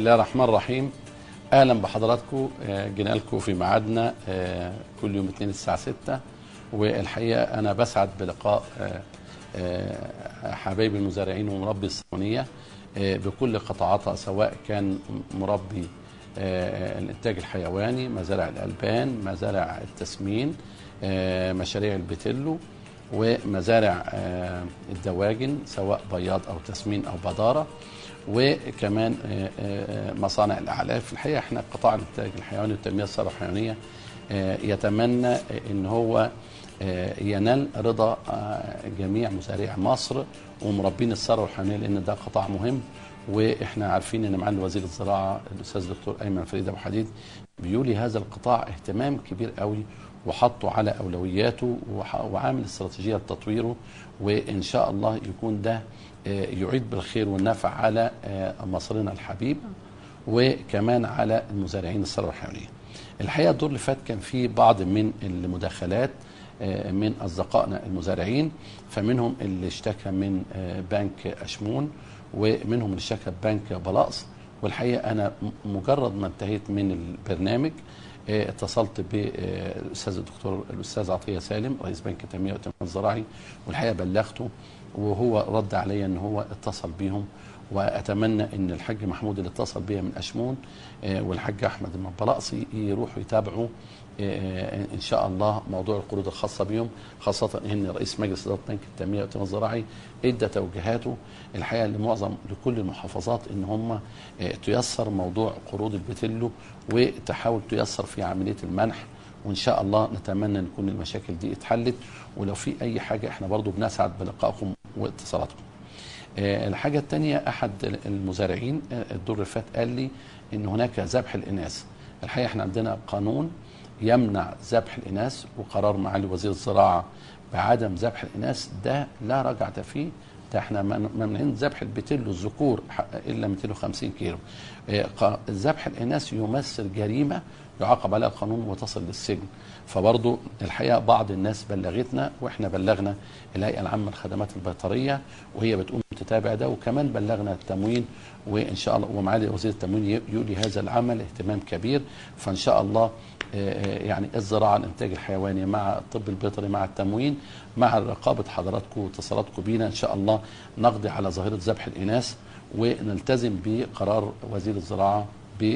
الله الرحمن الرحيم اهلا بحضراتكم آه، جينا لكم في ميعادنا آه، كل يوم اثنين الساعه 6 والحقيقه انا بسعد بلقاء آه، آه، حبايبي المزارعين ومربي الصهيونيه آه، بكل قطاعاتها سواء كان مربي آه، الانتاج الحيواني مزارع الالبان مزارع التسمين آه، مشاريع البتلو ومزارع آه، الدواجن سواء بياض او تسمين او بداره وكمان آه، آه، مصانع الاعلاف الحقيقه احنا قطاع الانتاج الحيواني والتنميه الثروه الحيوانيه آه، يتمنى ان هو آه، ينال رضا آه، جميع مزارعي مصر ومربين الثروه الحيوانيه لان ده قطاع مهم واحنا عارفين ان معالي وزير الزراعه الاستاذ دكتور ايمن فريد ابو حديد بيولي هذا القطاع اهتمام كبير قوي وحطه على اولوياته وح- وعامل استراتيجيه لتطويره وان شاء الله يكون ده آه، يعيد بالخير والنفع على آه، مصرنا الحبيب وكمان على المزارعين الثروه الحيوانيه. الحقيقه الدور اللي فات كان في بعض من المداخلات آه، من اصدقائنا المزارعين فمنهم اللي اشتكى من آه، بنك اشمون ومنهم اللي اشتكى ببنك بلاقص والحقيقه انا م- مجرد ما انتهيت من البرنامج آه، اتصلت بالاستاذ الدكتور الاستاذ عطيه سالم رئيس بنك التنميه والتنميه الزراعي والحقيقه بلغته وهو رد عليا ان هو اتصل بيهم واتمنى ان الحاج محمود اللي اتصل بيا من اشمون آه، والحاج احمد من بلقصي يروحوا يتابعوا آه، ان شاء الله موضوع القروض الخاصه بهم خاصه ان رئيس مجلس اداره بنك التنميه والتنميه الزراعي ادى توجيهاته الحقيقه لمعظم لكل المحافظات ان هم آه، تيسر موضوع قروض البتلو وتحاول تيسر في عمليه المنح وان شاء الله نتمنى ان تكون المشاكل دي اتحلت ولو في اي حاجه احنا برضو بنسعد بلقائكم واتصالاتكم. آه، الحاجه الثانيه احد المزارعين آه، الدور اللي فات قال لي ان هناك ذبح الاناث. الحقيقه احنا عندنا قانون يمنع ذبح الاناث وقرار معالي وزير الزراعه بعدم ذبح الاناث ده لا رجعه فيه ده احنا من- ممنوعين ذبح البتلو الذكور ح- الا 250 كيلو آه، ق- ذبح الاناث يمثل جريمه يعاقب عليها القانون وتصل للسجن فبرضو الحقيقه بعض الناس بلغتنا واحنا بلغنا الهيئه العامه للخدمات البيطريه وهي بتقوم تتابع ده وكمان بلغنا التموين وان شاء الله ومعالي وزير التموين ي- يولي هذا العمل اهتمام كبير فان شاء الله آه، يعني الزراعه الانتاج الحيواني مع الطب البيطري مع التموين مع رقابه حضراتكم واتصالاتكم بينا ان شاء الله نقضي على ظاهره ذبح الاناث ونلتزم بقرار وزير الزراعه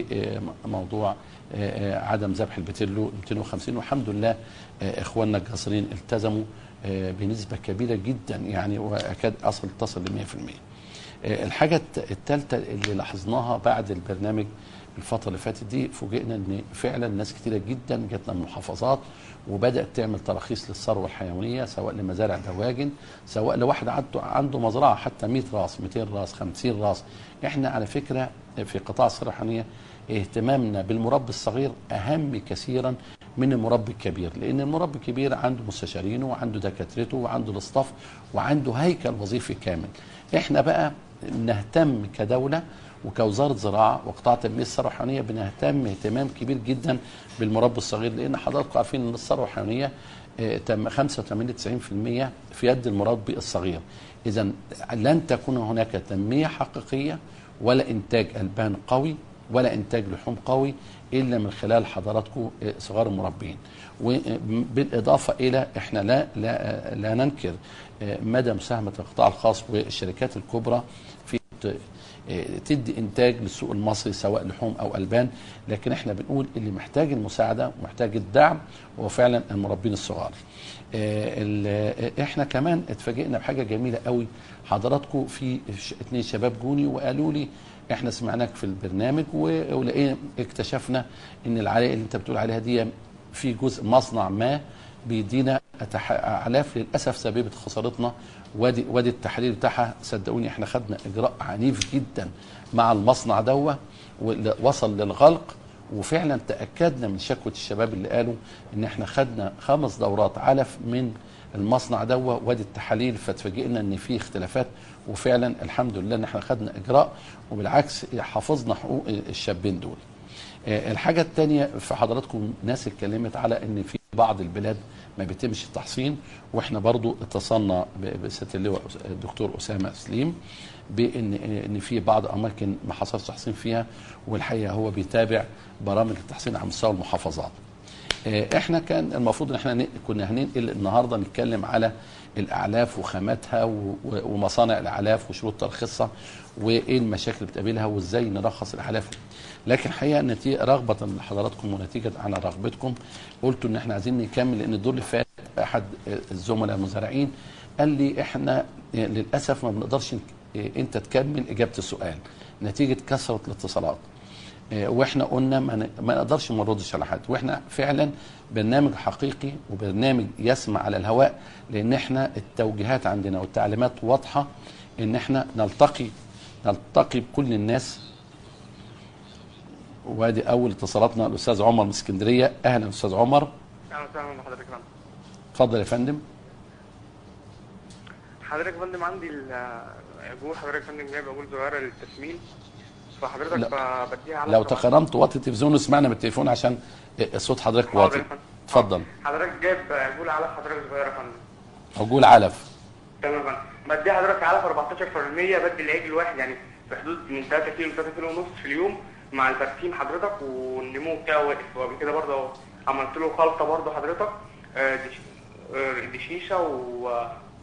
بموضوع آه، آه، عدم ذبح البتلو 250 والحمد لله آه، اخواننا الجاسرين التزموا آه، بنسبه كبيره جدا يعني واكاد اصل تصل ل 100%. آه، الحاجه الثالثه اللي لاحظناها بعد البرنامج الفتره اللي فاتت دي فوجئنا ان فعلا ناس كتيره جدا جت من المحافظات وبدات تعمل تراخيص للثروه الحيوانيه سواء لمزارع دواجن سواء لواحد عنده عنده مزرعه حتى 100 راس 200 راس 50 راس احنا على فكره في قطاع الثروه الحيوانيه اهتمامنا بالمربي الصغير اهم كثيرا من المربي الكبير لان المربي الكبير عنده مستشارينه وعنده دكاترته وعنده الاصطاف وعنده هيكل وظيفي كامل احنا بقى نهتم كدوله وكوزاره زراعه وقطاع تنميه الثروه الحيوانيه بنهتم اهتمام كبير جدا بالمربي الصغير لان حضراتكم عارفين ان الثروه الحيوانيه آه، تم 85 90% في يد المربي الصغير اذا لن تكون هناك تنميه حقيقيه ولا انتاج البان قوي ولا انتاج لحوم قوي الا من خلال حضراتكم آه، صغار المربين وبالاضافه الى احنا لا لا لا ننكر آه، مدى مساهمه القطاع الخاص والشركات الكبرى في ت- آه، تدي انتاج للسوق المصري سواء لحوم او البان لكن احنا بنقول اللي محتاج المساعده ومحتاج الدعم هو فعلا المربين الصغار آه، ال- آه، احنا كمان اتفاجئنا بحاجه جميله قوي حضراتكم في ش- اتنين شباب جوني وقالوا لي احنا سمعناك في البرنامج و- ولقينا اكتشفنا ان العلاء اللي انت بتقول عليها دي في جزء مصنع ما بيدينا أتح- اعلاف للاسف سببت خسارتنا وادي وادي التحليل بتاعها صدقوني احنا خدنا اجراء عنيف جدا مع المصنع دوه وصل للغلق وفعلا تاكدنا من شكوى الشباب اللي قالوا ان احنا خدنا خمس دورات علف من المصنع دوه وادي التحاليل فتفاجئنا ان في اختلافات وفعلا الحمد لله ان احنا خدنا اجراء وبالعكس حافظنا حقوق الشابين دول. آه، الحاجه الثانيه في حضراتكم ناس اتكلمت على ان في بعض البلاد ما بيتمش التحصين واحنا برضو اتصلنا ب- بسياده اللواء أس- الدكتور اسامه سليم بان ان في بعض اماكن ما حصلش تحصين فيها والحقيقه هو بيتابع برامج التحصين على مستوى المحافظات. آه، احنا كان المفروض ان احنا ن- كنا هننقل النهارده نتكلم على الاعلاف وخاماتها و- و- ومصانع الاعلاف وشروط ترخيصها وايه المشاكل اللي بتقابلها وازاي نرخص الاعلاف لكن حقيقه نتيجه رغبه من حضراتكم ونتيجه على رغبتكم قلتوا ان احنا عايزين نكمل لان الدور اللي فات احد الزملاء المزارعين قال لي احنا للاسف ما بنقدرش نك- انت تكمل اجابه السؤال نتيجه كثره الاتصالات آه، واحنا قلنا ما ن- ما نقدرش ما نردش على حد واحنا فعلا برنامج حقيقي وبرنامج يسمع على الهواء لان احنا التوجيهات عندنا والتعليمات واضحه ان احنا نلتقي نلتقي بكل الناس وادي اول اتصالاتنا الاستاذ عمر من اسكندريه اهلا استاذ عمر اهلا وسهلا بحضرتك يا فندم اتفضل يا فندم حضرتك يا فندم عندي العجول حضرتك يا فندم جايب عجول صغيره للتسمين فحضرتك لا. ب- بديها على لو تكرمت وطي التلفزيون واسمعنا بالتليفون عشان صوت حضرتك حاضر واطي يا فندم. اتفضل حضرتك جايب عجول على حضرتك صغيره يا فندم عجول علف تمام يا فندم بديها حضرتك على 14% بدي العجل الواحد يعني في حدود من 3 كيلو ل 3 كيلو ونص في اليوم مع البرسيم حضرتك والنمو بتاعه واقف وقبل كده برضه عملت له خلطه برضه حضرتك آه، دش- آه، دشيشه و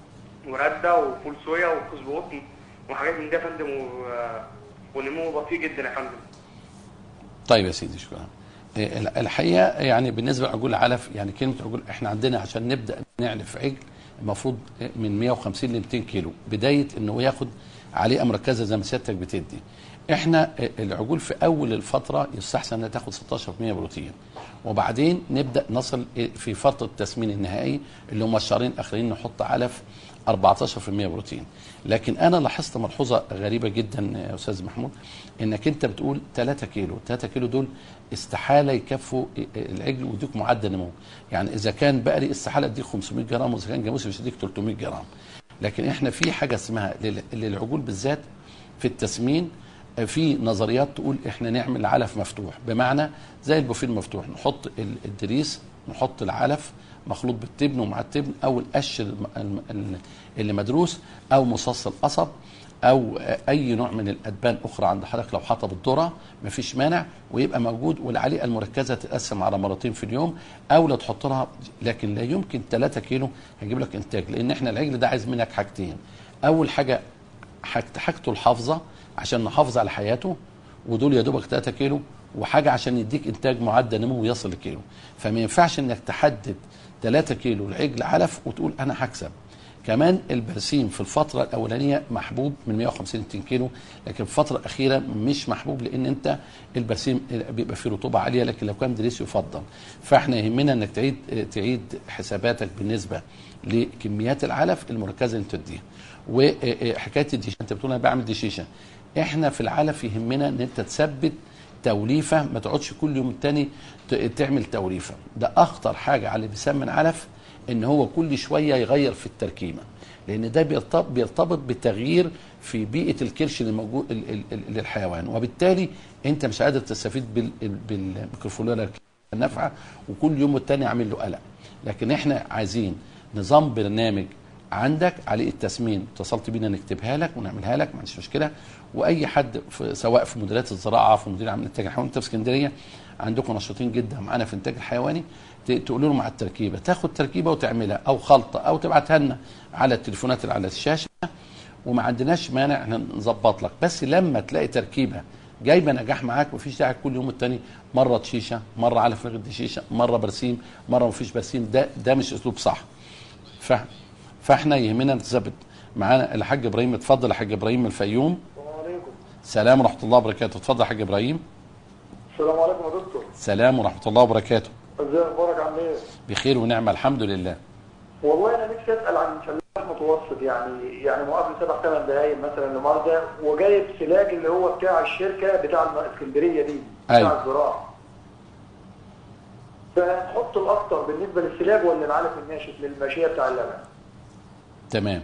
ورده وفول صويا وكوز بقطن وحاجات من دي يا فندم و- ونمو بطيء جدا يا فندم طيب يا سيدي شكرا إيه، ال- الحقيقه يعني بالنسبه لعجول العلف يعني كلمه عجول احنا عندنا عشان نبدا نعلف عجل المفروض من 150 ل 200 كيلو بدايه انه ياخد عليه مركزه زي ما سيادتك بتدي احنا العجول في اول الفتره يستحسن انها تاخد 16% بروتين وبعدين نبدا نصل في فتره التسمين النهائي اللي هم الشهرين الاخرين نحط علف 14% بروتين لكن انا لاحظت ملحوظه غريبه جدا يا استاذ محمود انك انت بتقول 3 كيلو 3 كيلو دول استحاله يكفوا العجل ويديك معدل نمو يعني اذا كان بقري استحاله اديك 500 جرام واذا كان جاموسي مش هديك 300 جرام لكن احنا في حاجه اسمها لل- للعجول بالذات في التسمين في نظريات تقول احنا نعمل علف مفتوح بمعنى زي البوفيه المفتوح نحط ال- الدريس نحط العلف مخلوط بالتبن ومع التبن او القش الم- الم- ال- اللي مدروس او مصاص القصب او اي نوع من الادبان اخرى عند حضرتك لو حطب الذره مفيش مانع ويبقى موجود والعليقه المركزه تتقسم على مرتين في اليوم او لو تحط لها لكن لا يمكن 3 كيلو هيجيب لك انتاج لان احنا العجل ده عايز منك حاجتين اول حاجه حاجت- حاجته الحافظه عشان نحافظ على حياته ودول يا دوبك 3 كيلو وحاجه عشان يديك انتاج معدل نمو يصل لكيلو فما ينفعش انك تحدد 3 كيلو العجل علف وتقول انا هكسب كمان البرسيم في الفترة الأولانية محبوب من 150 200 كيلو لكن في الفترة الأخيرة مش محبوب لأن أنت البرسيم بيبقى فيه رطوبة عالية لكن لو كان دريس يفضل فاحنا يهمنا انك تعيد تعيد حساباتك بالنسبة لكميات العلف المركزة اللي انت تديها وحكاية الديشة انت بتقول انا بعمل ديشيشة احنا في العلف يهمنا ان انت تثبت توليفه ما تقعدش كل يوم التاني ت- تعمل توليفه ده اخطر حاجه على اللي بيسمن علف ان هو كل شويه يغير في التركيبه لان ده بيرتبط, بيرتبط بتغيير في بيئه الكرش اللي موجود ال- ال- ال- للحيوان وبالتالي انت مش قادر تستفيد بال- ال- بالميكروفلورا النافعه وكل يوم والتاني عامل له قلق لكن احنا عايزين نظام برنامج عندك عليه التسمين اتصلت بينا نكتبها لك ونعملها لك ما عنديش مشكله واي حد في سواء في مديريات الزراعه في مدير عام الانتاج الحيواني انت في اسكندريه عندكم نشاطين جدا معانا في الانتاج الحيواني ت- تقولوا لهم على التركيبه تاخد تركيبه وتعملها او خلطه او تبعتها لنا على التليفونات اللي على الشاشه وما عندناش مانع احنا نظبط لك بس لما تلاقي تركيبه جايبه نجاح معاك مفيش داعي كل يوم التاني مره شيشه مره علف لغد شيشه مره برسيم مره مفيش برسيم ده ده مش اسلوب صح ف... فاحنا يهمنا نثبت معانا الحاج ابراهيم اتفضل يا حاج ابراهيم من الفيوم السلام عليكم سلام ورحمه الله وبركاته اتفضل يا حاج ابراهيم السلام عليكم يا دكتور سلام ورحمه الله وبركاته ازي اخبارك عامل ايه؟ بخير ونعمه الحمد لله والله انا نفسي اسال عن فلاح متوسط يعني يعني مقابل سبع ثمان دقايق مثلا لمرضى وجايب سلاج اللي هو بتاع الشركه بتاع الاسكندريه دي بتاع أيوة. الزراعه فنحط الاكتر بالنسبه للسلاج ولا العلف الناشف للماشيه بتاع اللبن؟ تمام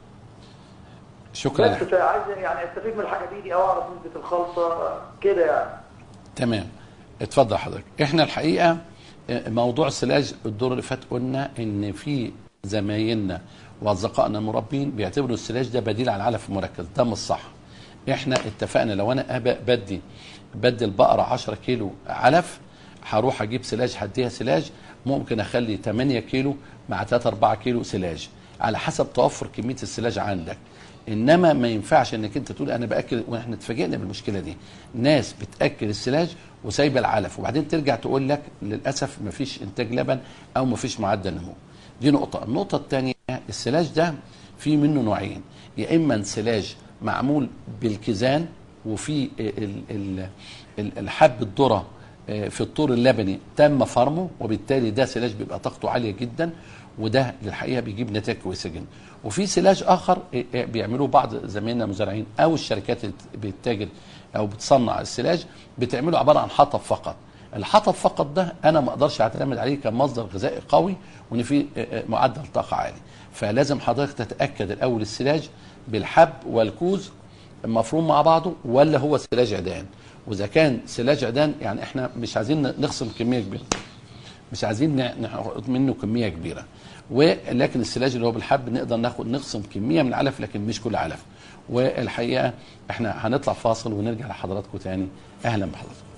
شكرا بس عايز يعني استفيد من الحاجه دي, دي او اعرف نسبه الخلطه كده يعني تمام اتفضل حضرتك احنا الحقيقه موضوع السلاج الدور اللي فات قلنا ان في زمايلنا واصدقائنا المربين بيعتبروا السلاج ده بديل على العلف المركز ده مش صح احنا اتفقنا لو انا أبقى بدي بدي البقره 10 كيلو علف هروح اجيب سلاج هديها سلاج ممكن اخلي 8 كيلو مع 3 4 كيلو سلاج على حسب توفر كميه السلاج عندك انما ما ينفعش انك انت تقول انا باكل واحنا اتفاجئنا بالمشكله دي ناس بتاكل السلاج وسايبه العلف وبعدين ترجع تقول لك للاسف ما فيش انتاج لبن او ما فيش معدل نمو دي نقطه النقطه الثانيه السلاج ده في منه نوعين يا اما انسلاج معمول بالكيزان وفي ال- ال- ال- الحب الذره آه، في الطور اللبني تم فرمه وبالتالي ده سلاج بيبقى طاقته عاليه جدا وده للحقيقه بيجيب نتائج كويسه جدا وفي سلاج اخر آه، آه، بيعملوه بعض زمايلنا المزارعين او الشركات اللي بتتاجر او بتصنع السلاج بتعمله عباره عن حطب فقط الحطب فقط ده انا ما اقدرش اعتمد عليه كمصدر غذائي قوي وان فيه آه، آه، معدل طاقه عالي فلازم حضرتك تتاكد الاول السلاج بالحب والكوز مفروم مع بعضه ولا هو سلاج عيدان واذا كان سلاج عيدان يعني احنا مش عايزين نخصم كميه كبيره مش عايزين ن- ناخد منه كميه كبيره ولكن السلاج اللي هو بالحب نقدر ناخد نخصم كميه من العلف لكن مش كل علف والحقيقه احنا هنطلع فاصل ونرجع لحضراتكم تاني اهلا بحضراتكم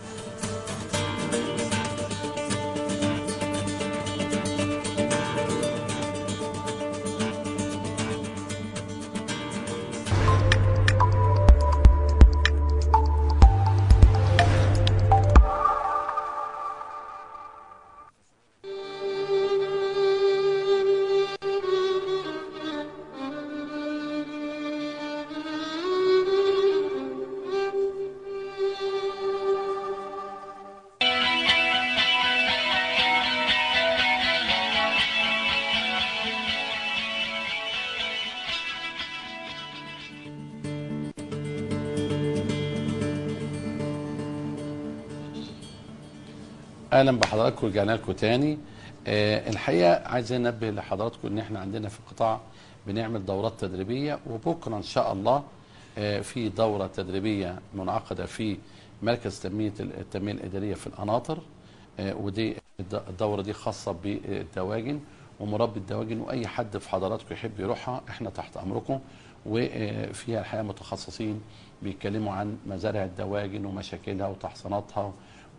اهلا بحضراتكم رجعنا لكم تاني آه الحقيقه عايز انبه لحضراتكم ان احنا عندنا في القطاع بنعمل دورات تدريبيه وبكره ان شاء الله آه في دوره تدريبيه منعقده في مركز تنميه التنميه الاداريه في القناطر آه ودي الد- الدوره دي خاصه بالدواجن ومربي الدواجن واي حد في حضراتكم يحب يروحها احنا تحت امركم وفيها الحقيقه متخصصين بيتكلموا عن مزارع الدواجن ومشاكلها وتحصيناتها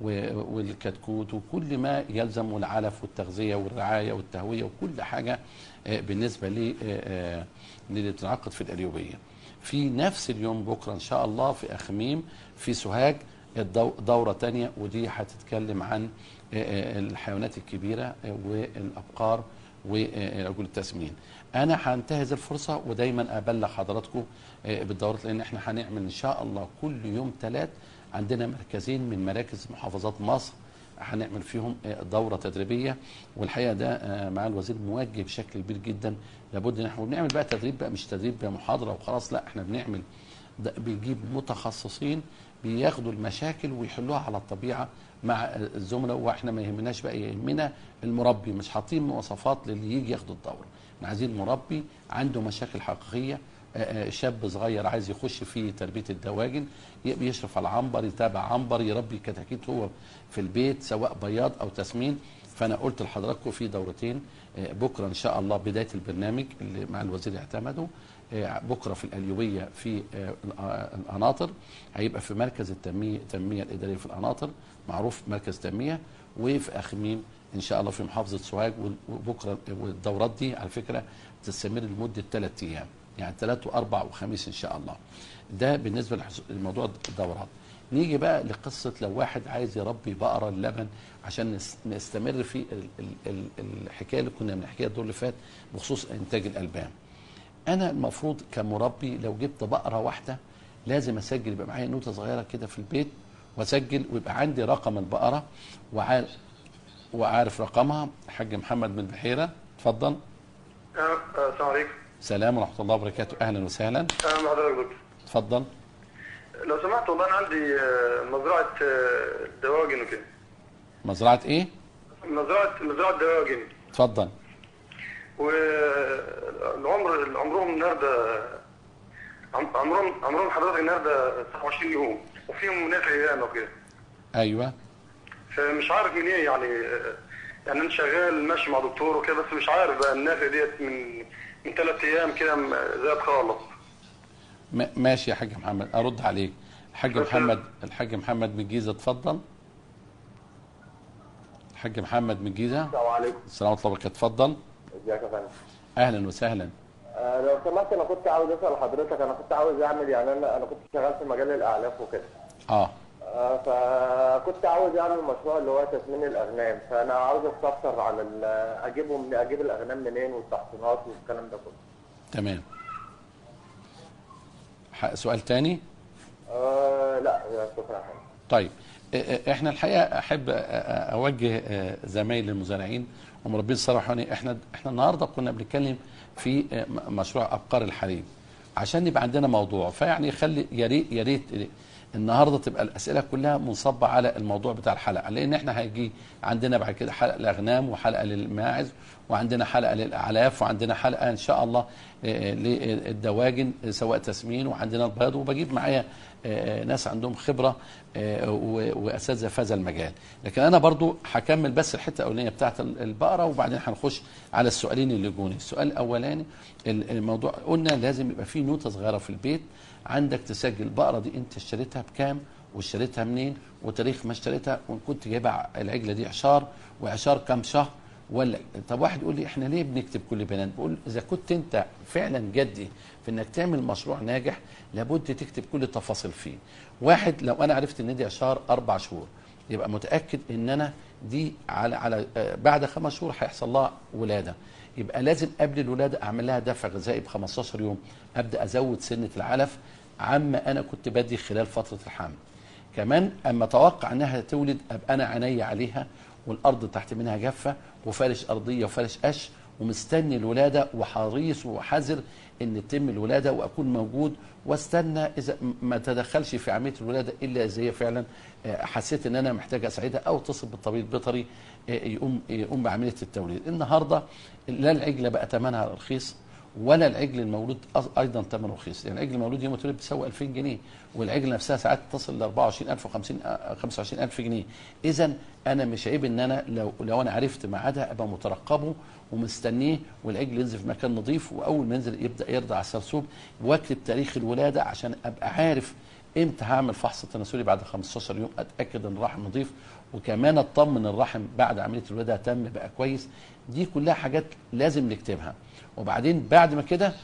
و- والكتكوت وكل ما يلزم والعلف والتغذيه والرعايه والتهويه وكل حاجه آه، بالنسبه لي آه، آه، اللي بتنعقد في القليوبيه. في نفس اليوم بكره ان شاء الله في اخميم في سوهاج الدو- دوره تانية ودي هتتكلم عن آه، آه، الحيوانات الكبيره آه، والابقار وعجول التسمين. انا هنتهز الفرصه ودايما ابلغ حضراتكم آه، بالدورات لان احنا هنعمل ان شاء الله كل يوم ثلاث عندنا مركزين من مراكز محافظات مصر هنعمل فيهم آه، دوره تدريبيه والحقيقه ده آه، مع الوزير موجه بشكل كبير جدا لابد ان احنا بنعمل بقى تدريب بقى مش تدريب بقى محاضره وخلاص لا احنا بنعمل ده بنجيب متخصصين بياخدوا المشاكل ويحلوها على الطبيعه مع الزملاء واحنا ما يهمناش بقى يهمنا المربي مش حاطين مواصفات للي يجي ياخد الدوره احنا عايزين مربي عنده مشاكل حقيقيه آه، آه، شاب صغير عايز يخش في تربيه الدواجن ي- بيشرف على عنبر يتابع عنبر يربي كتاكيت هو في البيت سواء بياض او تسمين فانا قلت لحضراتكم في دورتين آه، بكره ان شاء الله بدايه البرنامج اللي مع الوزير اعتمده آه، بكره في القليوبيه في آه، الق- القناطر هيبقى في مركز التنميه التنميه الاداريه في القناطر معروف مركز تنميه وفي اخميم ان شاء الله في محافظه سوهاج وبكره والدورات دي على فكره تستمر لمده ثلاث ايام يعني ثلاث واربع وخميس ان شاء الله ده بالنسبه لحس- لموضوع الدورات نيجي بقى لقصه لو واحد عايز يربي بقره اللبن عشان نس- نستمر في ال- ال- ال- الحكايه اللي كنا بنحكيها الدور اللي فات بخصوص انتاج الالبان انا المفروض كمربي لو جبت بقره واحده لازم اسجل يبقى معايا نوته صغيره كده في البيت واسجل ويبقى عندي رقم البقره وعارف وعارف رقمها حاج محمد من بحيره اتفضل آه، آه، السلام عليكم سلام ورحمه الله وبركاته اهلا وسهلا اهلا بحضرتك دكتور اتفضل لو سمحت والله انا عندي آه، مزرعه آه، دواجن وكده مزرعه ايه مزرعه مزرعه دواجن اتفضل والعمر عمرهم النهارده عم- عمرهم عمرهم حضرتك النهارده 27 يوم وفيهم ناس ايام وكده ايوه فمش عارف من ايه يعني آه، يعني انا شغال ماشي مع دكتور وكده بس مش عارف بقى النافع ديت من من ثلاث ايام كده م- زاد خالص م- ماشي يا حاج محمد ارد عليك الحاج بس- محمد الحاج محمد من الجيزه اتفضل الحاج محمد من الجيزه السلام عليكم السلام عليكم وبركاته اتفضل ازيك يا فندم اهلا وسهلا آه لو سمحت انا كنت عاوز اسال حضرتك انا كنت عاوز اعمل يعني انا انا كنت شغال في مجال الاعلاف وكده اه آه فكنت عاوز اعمل مشروع اللي هو تسمين الاغنام فانا عاوز استفسر على ال- اجيبهم من اجيب الاغنام منين والتحصينات والكلام ده كله تمام ح- سؤال تاني آه لا شكرا يا فندم طيب ا- ا- احنا الحقيقه احب أ- أ- اوجه ا، زمايلي المزارعين ومربين الصراحه احنا احنا النهارده كنا بنتكلم في ا، م- مشروع ابقار الحليب عشان يبقى عندنا موضوع فيعني خلي يا ريت يا ريت النهارده تبقى الاسئله كلها منصبه على الموضوع بتاع الحلقه لان احنا هيجي عندنا بعد كده حلقه الاغنام وحلقه للماعز وعندنا حلقه للاعلاف وعندنا حلقه ان شاء الله آه، للدواجن آه، سواء تسمين وعندنا البياض وبجيب معايا آه، ناس عندهم خبره آه، و- واساتذه في هذا المجال لكن انا برضو هكمل بس الحته الاولانيه بتاعت البقره وبعدين هنخش على السؤالين اللي جوني السؤال الاولاني ال- الموضوع قلنا لازم يبقى في نوته صغيره في البيت عندك تسجل البقره دي انت اشتريتها بكام واشتريتها منين وتاريخ ما اشتريتها وان كنت جايبها العجله دي عشار وعشار كام شهر ولا طب واحد يقول لي احنا ليه بنكتب كل بيانات بقول اذا كنت انت فعلا جدي في انك تعمل مشروع ناجح لابد تكتب كل التفاصيل فيه واحد لو انا عرفت ان دي عشار اربع شهور يبقى متاكد ان انا دي على على آه، بعد خمس شهور هيحصل لها ولاده يبقى لازم قبل الولاده اعمل لها دفع غذائي ب 15 يوم ابدا ازود سنه العلف عما انا كنت بدي خلال فتره الحمل كمان اما اتوقع انها تولد ابقى انا عيني عليها والارض تحت منها جافه وفارش ارضيه وفارش قش ومستني الولاده وحريص وحذر ان تتم الولاده واكون موجود واستنى اذا م- ما تدخلش في عمليه الولاده الا اذا هي فعلا آه، حسيت ان انا محتاج اساعدها او اتصل بالطبيب البيطري آه، يقوم يقوم بعمليه التوليد النهارده لا العجله بقى ثمنها رخيص ولا العجل المولود أص- ايضا ثمنه رخيص يعني العجل المولود يوم اتولد بيساوي 2000 جنيه والعجل نفسها ساعات تصل ل 24000 و 50 25000 جنيه اذا انا مش عيب ان انا لو لو انا عرفت ميعادها ابقى مترقبه ومستنيه والعجل ينزل في مكان نظيف واول ما ينزل يبدا يرضع السرسوب واكتب تاريخ الولاده عشان ابقى عارف امتى هعمل فحص تناسلي بعد 15 يوم اتاكد ان الرحم نظيف وكمان اطمن الرحم بعد عمليه الولاده تم بقى كويس دي كلها حاجات لازم نكتبها وبعدين بعد ما كده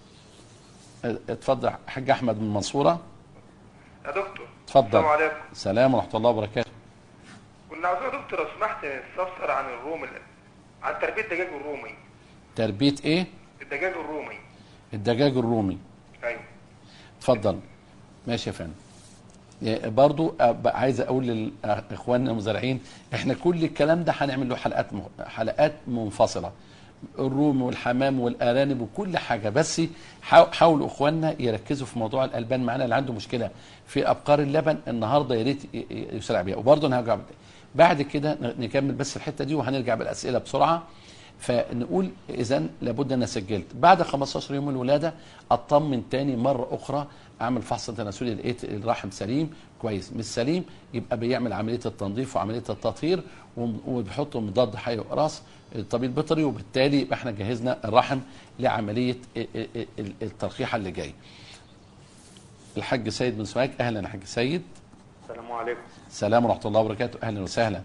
اه، اتفضل حاج احمد من المنصوره يا دكتور اتفضل السلام عليكم سلام ورحمه الله وبركاته كنا عاوزين يا دكتور لو سمحت نستفسر عن الروم ال- عن تربيه الدجاج الرومي تربيه ايه الدجاج الرومي الدجاج الرومي ايوه اتفضل ماشي يا فندم إيه، برضو أب- عايز اقول لاخواننا المزارعين احنا كل الكلام ده هنعمل له حلقات م- حلقات منفصله الروم والحمام والارانب وكل حاجه بس حاو- حاولوا اخواننا يركزوا في موضوع الالبان معانا اللي عنده مشكله في ابقار اللبن النهارده يا ريت ي- ي- يسرع بيها وبرضه انا هرجع بعد كده ن- نكمل بس الحته دي وهنرجع بالاسئله بسرعه فنقول اذا لابد انا سجلت بعد 15 يوم الولاده اطمن تاني مره اخرى اعمل فحص تناسلي لقيت الرحم سليم كويس مش سليم يبقى بيعمل عمليه التنظيف وعمليه التطهير وم- وبيحط مضاد حيوي راس الطبيب البيطري وبالتالي يبقى احنا جهزنا الرحم لعمليه ال- ال- ال- الترقيحه اللي جاي الحاج سيد بن سواك اهلا يا حاج سيد السلام عليكم سلام ورحمه الله وبركاته اهلا وسهلا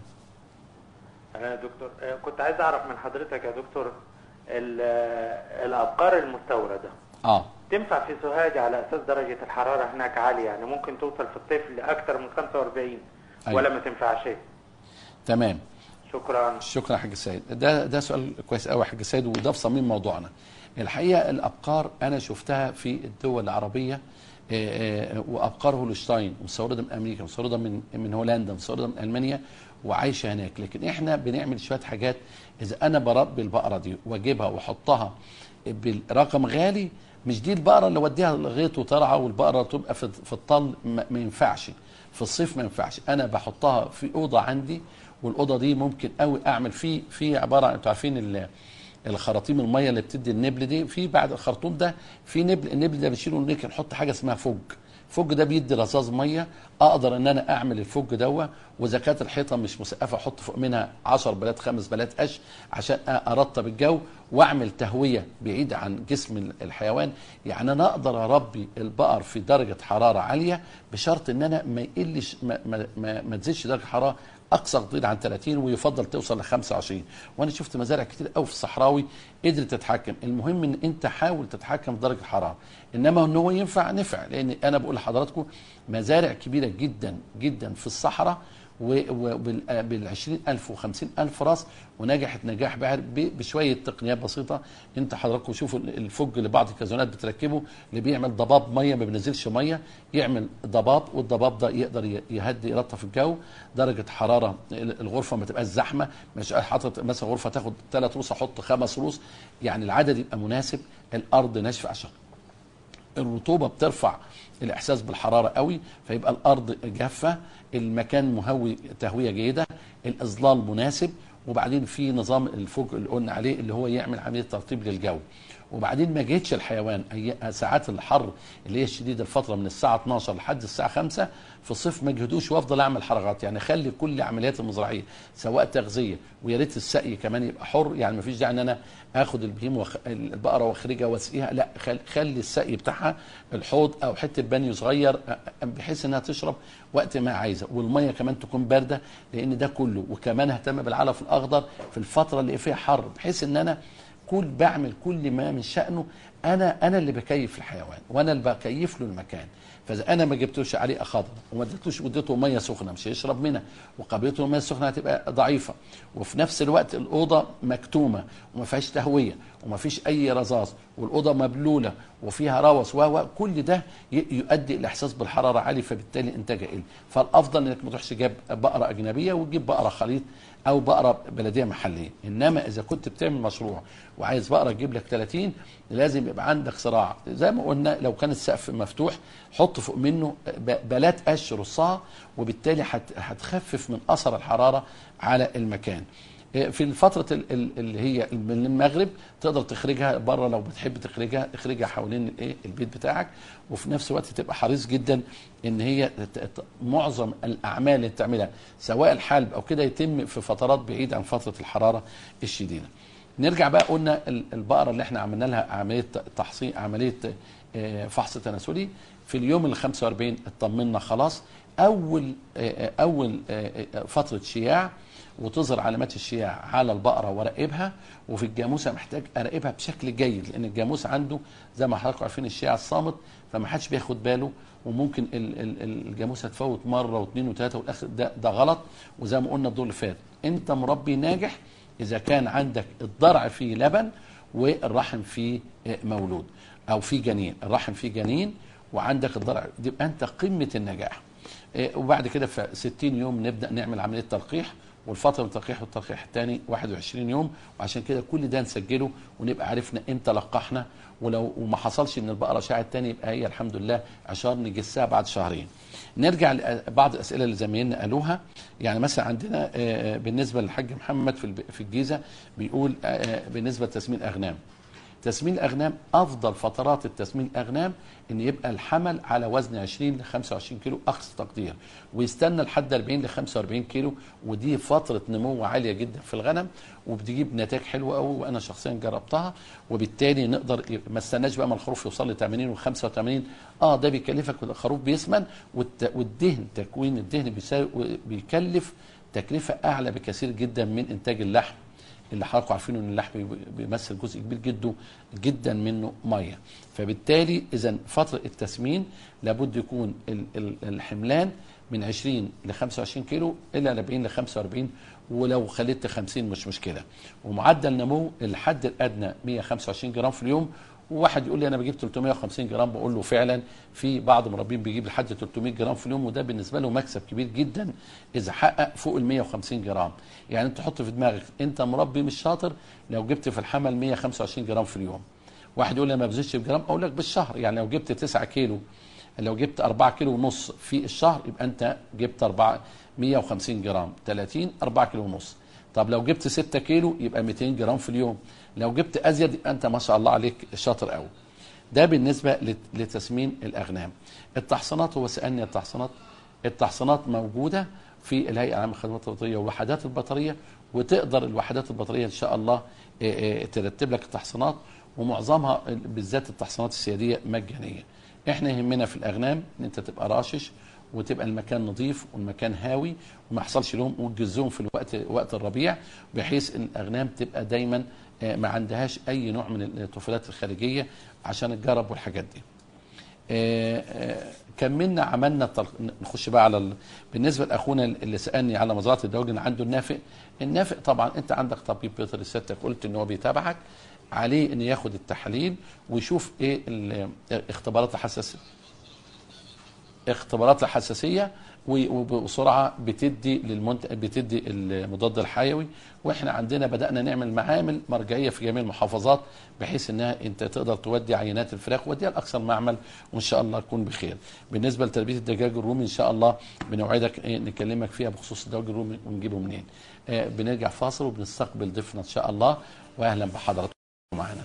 انا دكتور آه، كنت عايز اعرف من حضرتك يا دكتور ال- آه، الابقار المستورده اه تنفع في سوهاج على اساس درجه الحراره هناك عاليه يعني ممكن توصل في الصيف لاكثر من 45 أيوة. ولا ما تنفعش تمام شكرا شكرا يا حاج سيد ده ده سؤال كويس قوي يا حاج سيد وده في صميم موضوعنا الحقيقه الابقار انا شفتها في الدول العربيه آه، آه، وابقار هولشتاين مستورده من امريكا مستورده من من هولندا مستورده من المانيا وعايشه هناك لكن احنا بنعمل شويه حاجات اذا انا بربي البقره دي واجيبها واحطها برقم غالي مش دي البقره اللي اوديها الغيط وترعى والبقره تبقى في في الطل ما ما ينفعش في الصيف ما ينفعش انا بحطها في اوضه عندي والاوضه دي ممكن قوي اعمل فيه في عباره عن انتوا عارفين ال- الخراطيم الميه اللي بتدي النبل دي في بعد الخرطوم ده في نبل النبل ده بنشيله ونيجي نحط حاجه اسمها فوج الفج ده بيدي رصاص ميه اقدر ان انا اعمل الفج دوا واذا كانت الحيطه مش مسقفه احط فوق منها 10 بلات خمس بلات قش عشان ارطب الجو واعمل تهويه بعيد عن جسم الحيوان يعني انا اقدر اربي البقر في درجه حراره عاليه بشرط ان انا ما يقلش ما, ما, ما, ما تزيدش درجه حراره اقصى تقدير عن 30 ويفضل توصل ل 25 وانا شفت مزارع كتير قوي في الصحراوي قدرت تتحكم المهم ان انت حاول تتحكم في درجه الحراره انما ان هو ينفع نفع لان انا بقول لحضراتكم مزارع كبيره جدا جدا في الصحراء وبال 20000 و 50000 راس ونجحت نجاح باهر ب- بشويه تقنيات بسيطه انت حضراتكم شوفوا الفج اللي بعض الكازونات بتركبه اللي بيعمل ضباب ميه ما بينزلش ميه يعمل ضباب والضباب ده يقدر ي- يهدي يلطف الجو درجه حراره ال- الغرفه ما تبقاش زحمه مش حاطط مثلا غرفه تاخد ثلاث روس احط خمس روس يعني العدد يبقى مناسب الارض ناشفه عشان الرطوبه بترفع الاحساس بالحراره قوي فيبقى الارض جافه المكان مهوي تهويه جيده الاظلال مناسب وبعدين في نظام الفوق اللي قلنا عليه اللي هو يعمل عمليه ترطيب للجو وبعدين ما جيتش الحيوان أي- ساعات الحر اللي هي الشديده الفتره من الساعه 12 لحد الساعه 5 في الصيف ما اجهدوش وافضل اعمل حركات يعني خلي كل عمليات المزرعيه سواء تغذيه ويا ريت السقي كمان يبقى حر يعني ما فيش داعي ان انا اخد البهيم وخ... البقره واخرجها واسقيها لا خل... خلي السقي بتاعها الحوض او حته بانيو صغير أ- بحيث انها تشرب وقت ما عايزه والميه كمان تكون بارده لان ده كله وكمان اهتم بالعلف الاخضر في الفتره اللي فيها حر بحيث ان انا كل بعمل كل ما من شأنه انا انا اللي بكيف الحيوان وانا اللي بكيف له المكان فاذا انا ما جبتوش عليه خضر وما اديتوش اديته ميه سخنه مش هيشرب منها وقابلته الميه السخنه هتبقى ضعيفه وفي نفس الوقت الاوضه مكتومه وما فيهاش تهويه وما فيش اي رذاذ والاوضه مبلوله وفيها روث و كل ده ي- يؤدي الى احساس بالحراره عالي فبالتالي انتاجها يقل فالافضل انك ما تروحش جاب بقره اجنبيه وتجيب بقره خليط او بقره بلديه محليه انما اذا كنت بتعمل مشروع وعايز بقره تجيب لك 30 لازم يبقى عندك صراع زي ما قلنا لو كان السقف مفتوح حط فوق منه ب- بلات قش رصها وبالتالي هت- هتخفف من اثر الحراره على المكان في فترة ال- ال- اللي هي من المغرب تقدر تخرجها بره لو بتحب تخرجها اخرجها حوالين الايه البيت بتاعك وفي نفس الوقت تبقى حريص جدا ان هي ت- ت- معظم الاعمال اللي تعملها سواء الحلب او كده يتم في فترات بعيده عن فتره الحراره الشديده. نرجع بقى قلنا ال- البقره اللي احنا عملنا لها عمليه تحصين عمليه آه، فحص تناسلي في اليوم ال 45 اطمنا خلاص اول آه، آه، اول آه، آه، فتره شياع وتظهر علامات الشياع على البقره وراقبها وفي الجاموسه محتاج اراقبها بشكل جيد لان الجاموس عنده زي ما حضراتكم عارفين الشياع الصامت فما حدش بياخد باله وممكن ال- ال- ال- الجاموسه تفوت مره واثنين وثلاثه والاخر ده ده غلط وزي ما قلنا الدور اللي فات انت مربي ناجح اذا كان عندك الضرع فيه لبن والرحم فيه آه، مولود او فيه جنين الرحم فيه جنين وعندك الضرع يبقى انت قمه النجاح آه، وبعد كده في 60 يوم نبدا نعمل عمليه تلقيح والفتره من التلقيح والتلقيح الثاني 21 يوم وعشان كده كل ده نسجله ونبقى عرفنا امتى لقحنا ولو وما حصلش من البقره شاعت تاني يبقى هي الحمد لله عشان نجسها بعد شهرين. نرجع لبعض الاسئله اللي زمايلنا قالوها يعني مثلا عندنا آه، بالنسبه للحاج محمد في الب- في الجيزه بيقول آه، آه، بالنسبه لتسمين اغنام تسمين الاغنام افضل فترات التسمين الاغنام ان يبقى الحمل على وزن 20 ل 25 كيلو اقصى تقدير ويستنى لحد 40 ل 45 كيلو ودي فتره نمو عاليه جدا في الغنم وبتجيب نتائج حلوه قوي وانا شخصيا جربتها وبالتالي نقدر ما استناش بقى ما الخروف يوصل ل 80 و 85 اه ده بيكلفك الخروف بيسمن والت- والدهن تكوين الدهن بيساوي- بيكلف تكلفه اعلى بكثير جدا من انتاج اللحم اللي حضراتكم عارفين ان اللحم بي- بيمثل جزء كبير جدا جدا منه ميه فبالتالي اذا فتره التسمين لابد يكون ال- ال- الحملان من 20 ل 25 كيلو الى 40 ل 45 ولو خليت 50 مش مشكله ومعدل نمو الحد الادنى 125 جرام في اليوم وواحد يقول لي انا بجيب 350 جرام بقول له فعلا في بعض المربين بيجيب لحد 300 جرام في اليوم وده بالنسبه له مكسب كبير جدا اذا حقق فوق ال 150 جرام يعني انت حط في دماغك انت مربي مش شاطر لو جبت في الحمل 125 جرام في اليوم واحد يقول لي انا ما بزيدش بجرام اقول لك بالشهر يعني لو جبت 9 كيلو لو جبت 4 كيلو ونص في الشهر يبقى انت جبت 4 150 جرام 30 4 كيلو ونص طب لو جبت 6 كيلو يبقى 200 جرام في اليوم لو جبت ازيد يبقى انت ما شاء الله عليك شاطر قوي ده بالنسبه لت- لتسمين الاغنام التحصينات هو سالني التحصينات التحصينات موجوده في الهيئه العامه للخدمات البطاريه والوحدات البطاريه وتقدر الوحدات البطاريه ان شاء الله آه، آه، ترتب لك التحصينات ومعظمها بالذات التحصينات السياديه مجانيه احنا يهمنا في الاغنام ان انت تبقى راشش وتبقى المكان نظيف والمكان هاوي وما يحصلش لهم وتجزهم في الوقت وقت الربيع بحيث ان الاغنام تبقى دايما آه، ما عندهاش اي نوع من الطفولات الخارجيه عشان الجرب والحاجات دي. آه، آه، كملنا عملنا التل- نخش بقى على ال... بالنسبه لاخونا اللي سالني على مزرعه الدواجن عنده النافق النافق طبعا انت عندك طبيب بيطري سيادتك قلت ان هو بيتابعك عليه ان ياخد التحاليل ويشوف ايه ال- اختبارات الحساسيه اختبارات الحساسيه و- وبسرعه بتدي للمنت... بتدي المضاد الحيوي واحنا عندنا بدانا نعمل معامل مرجعيه في جميع المحافظات بحيث انها انت تقدر تودي عينات الفراخ وتوديها لاقصى المعمل وان شاء الله تكون بخير. بالنسبه لتربيه الدجاج الرومي ان شاء الله بنوعدك إيه نكلمك فيها بخصوص الدجاج الرومي ونجيبه منين. آه بنرجع فاصل وبنستقبل ضيفنا ان شاء الله واهلا بحضراتكم معانا.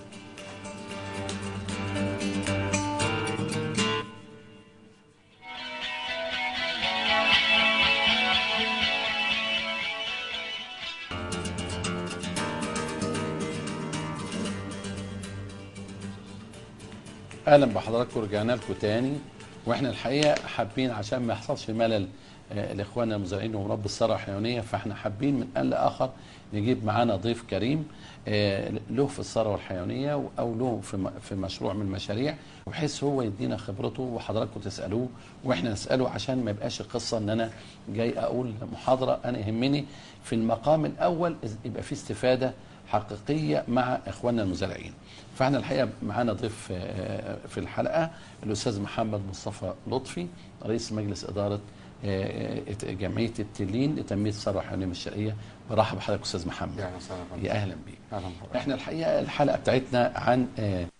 اهلا بحضراتكم رجعنا لكم تاني واحنا الحقيقه حابين عشان ما يحصلش ملل آه، لاخواننا المزارعين ومربي الثروه الحيوانيه فاحنا حابين من ان لاخر نجيب معانا ضيف كريم آه، له في الثروه الحيوانيه او له في م- في مشروع من المشاريع بحيث هو يدينا خبرته وحضراتكم تسالوه واحنا نساله عشان ما يبقاش القصه ان انا جاي اقول محاضره انا يهمني في المقام الاول إز- يبقى في استفاده حقيقيه مع اخواننا المزارعين. فاحنا الحقيقه معانا ضيف آه، في الحلقه الاستاذ محمد مصطفى لطفي رئيس مجلس اداره آه، آه، جمعيه التلين لتنميه الثروه الحيوانيه من الشرقيه برحب بحضرتك استاذ محمد يا اهلا وسهلا فندم. يا اهلا بيك اهلا بحضرتك. احنا الحقيقه الحلقه بتاعتنا عن آه، آه،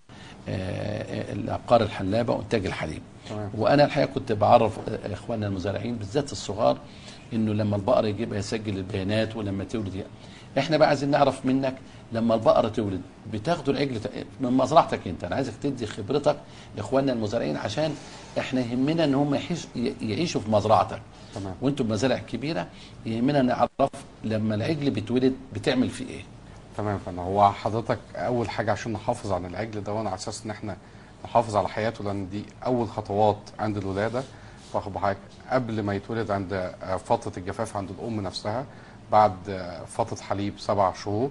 آه، الابقار الحلابه وانتاج الحليب تمام. وانا الحقيقه كنت بعرف آه، اخواننا المزارعين بالذات الصغار انه لما البقره يجيبها يسجل البيانات ولما تولد يعني. احنا بقى عايزين نعرف منك لما البقره تولد بتاخدوا العجل ت- من مزرعتك انت انا عايزك تدي خبرتك لاخواننا المزارعين عشان احنا يهمنا ان هم يحيش- يعيشوا في مزرعتك تمام. وانتم بمزارع كبيره يهمنا نعرف لما العجل بيتولد بتعمل فيه ايه تمام فانا هو حضرتك اول حاجه عشان نحافظ على العجل ده على اساس ان احنا نحافظ على حياته لان دي اول خطوات عند الولاده واخد بحضرتك قبل ما يتولد عند آه، فتره الجفاف عند الام نفسها بعد آه، فتره حليب سبع شهور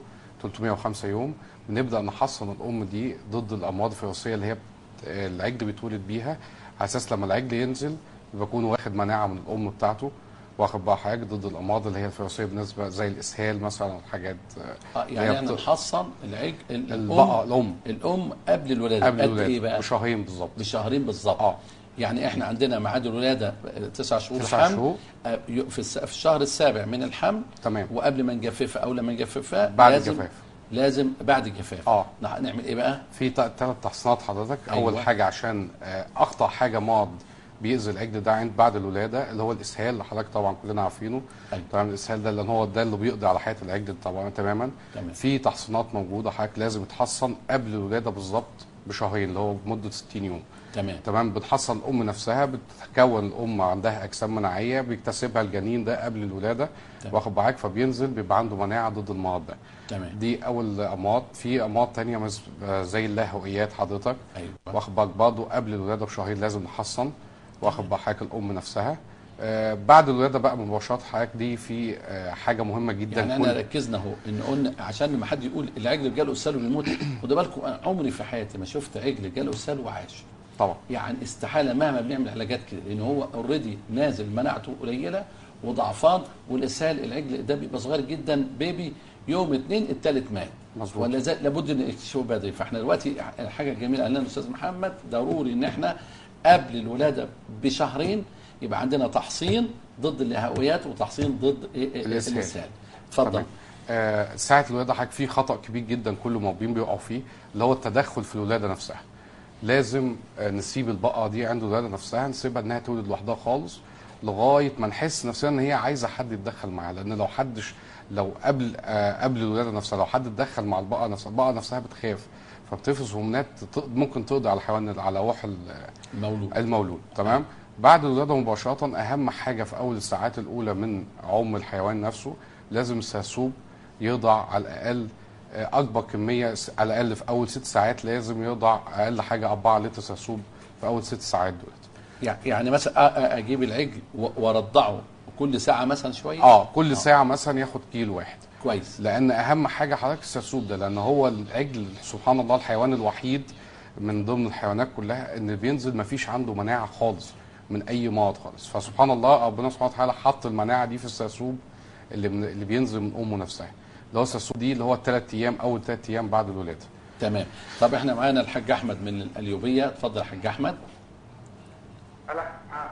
305 يوم بنبدا نحصن الام دي ضد الامراض الفيروسيه اللي هي بت- آه، العجل بيتولد بيها على اساس لما العجل ينزل يبقى يكون واخد مناعه من الام بتاعته واخد بقى حاجه ضد الامراض اللي هي الفيروسيه بالنسبه زي الاسهال مثلا والحاجات آه، اه اللي يعني هي احنا بت- نحصن العجل ال- البقره الام الام الام قبل الولاده قبل قد الولاده ايه بقى بشهرين بالظبط بشهرين بالظبط اه يعني احنا عندنا ميعاد الولاده آه، تسع شهور تسع حمل شهور. آه، ي- في الس- في الشهر السابع من الحمل تمام وقبل ما نجففها او لما نجففها بعد لازم الجفاف. لازم بعد الجفاف اه. نع- نعمل ايه بقى؟ في ثلاث تحصينات حضرتك أيوة. اول حاجه عشان آه، اخطر حاجه مرض بيأذي العجل ده عند بعد الولاده اللي هو الاسهال اللي حضرتك طبعا كلنا عارفينه أيوة. تمام الاسهال ده لان هو ده اللي بيقضي على حياه العجل طبعا تماما تمام. في تحصينات موجوده حضرتك لازم يتحصن قبل الولاده بالظبط بشهرين اللي هو بمده 60 يوم تمام تمام بنحصن الام نفسها بتتكون الام عندها اجسام مناعيه بيكتسبها الجنين ده قبل الولاده تمام. واخد معاك فبينزل بيبقى عنده مناعه ضد المرض ده تمام دي اول امراض في امراض تانية مز- آه زي اللاهوئيات حضرتك ايوه واخد بالك برضه قبل الولاده بشهرين لازم نحصن واخد بالك حضرتك الام نفسها آه بعد الولاده بقى مباشره حضرتك دي في آه حاجه مهمه جدا يعني كل- انا ركزنا اهو ان قلنا عشان لما حد يقول العجل جاله اسهال ويموت خدوا بالكم انا عمري في حياتي ما شفت عجل جاله اسهال وعاش طبعا يعني استحاله مهما بنعمل علاجات كده لان هو اوريدي نازل مناعته قليله وضعفان والاسهال العجل ده بيبقى صغير جدا بيبي يوم اتنين التالت مات مظبوط. ولا زي لابد ان يكتشفوا بدري فاحنا دلوقتي الحاجه الجميله قال لنا الاستاذ محمد ضروري ان احنا قبل الولاده بشهرين يبقى عندنا تحصين ضد الهويات وتحصين ضد إيه إيه الإسهال. الاسهال اتفضل تمام. آه ساعه الولاده حضرتك في خطا كبير جدا كل المربين بيقعوا فيه اللي هو التدخل في الولاده نفسها لازم آه نسيب البقره دي عند الولاده نفسها نسيبها انها تولد لوحدها خالص لغايه ما نحس نفسنا ان هي عايزه حد يتدخل معاها لان لو حدش لو قبل آه قبل الولاده نفسها لو حد اتدخل مع البقره نفسها البقره نفسها بتخاف فبتفرز هرمونات ت- ممكن تقضي على الحيوان على روح ال- المولود المولود تمام بعد الولاده مباشره اهم حاجه في اول الساعات الاولى من عمر الحيوان نفسه لازم السرسوب يضع على الاقل آه، اكبر كميه س- على الاقل في اول ست ساعات لازم يضع اقل حاجه 4 لتر سرسوب في اول ست ساعات دولت يع- يعني مثلا أ- أ- اجيب العجل و- وارضعه كل ساعه مثلا شويه اه كل ساعه مثلا ياخد كيلو واحد كويس لان اهم حاجه حضرتك السرسوب ده لان هو العجل سبحان الله الحيوان الوحيد من ضمن الحيوانات كلها ان بينزل ما فيش عنده مناعه خالص من اي مرض خالص فسبحان الله ربنا سبحانه وتعالى حط المناعه دي في السرسوب اللي من اللي بينزل من امه نفسها اللي هو السرسوب دي اللي هو الثلاث ايام اول ثلاث ايام بعد الولاده تمام طب احنا معانا الحاج احمد من القليوبيه اتفضل يا حاج احمد انا